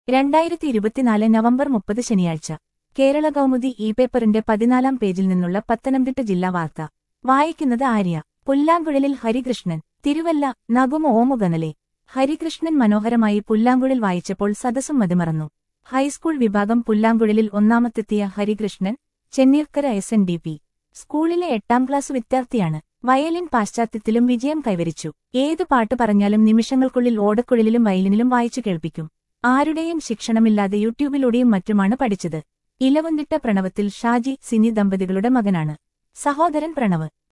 രണ്ടായിരത്തി ഇരുപത്തിനാല് നവംബർ മുപ്പത് ശനിയാഴ്ച കേരള കൗമുദി ഇ പേപ്പറിന്റെ പതിനാലാം പേജിൽ നിന്നുള്ള പത്തനംതിട്ട ജില്ലാ വാർത്ത വായിക്കുന്നത് ആര്യ പുല്ലാങ്കുഴലിൽ ഹരികൃഷ്ണൻ തിരുവല്ല നഗുമ ഓമുഗനലെ ഹരികൃഷ്ണൻ മനോഹരമായി പുല്ലാങ്കുഴൽ വായിച്ചപ്പോൾ സദസ്സും മതിമറന്നു ഹൈസ്കൂൾ വിഭാഗം പുല്ലാങ്കുഴലിൽ ഒന്നാമത്തെത്തിയ Harikrishnan Chenneerkara S N D P സ്കൂളിലെ എട്ടാം ക്ലാസ് വിദ്യാർത്ഥിയാണ് വയലിൻ പാശ്ചാത്യത്തിലും വിജയം കൈവരിച്ചു ഏതു പാട്ട് പറഞ്ഞാലും നിമിഷങ്ങൾക്കുള്ളിൽ ഓടക്കുഴലിലും വയലിനിലും വായിച്ചു കേൾപ്പിക്കും ആരുടെയും ശിക്ഷണമില്ലാതെ യൂട്യൂബിലൂടെയും മറ്റുമാണ് പഠിച്ചത് ഇലവന്തിട്ട പ്രണവത്തിൽ ഷാജി സിനി ദമ്പതികളുടെ മകനാണ് സഹോദരൻ പ്രണവ്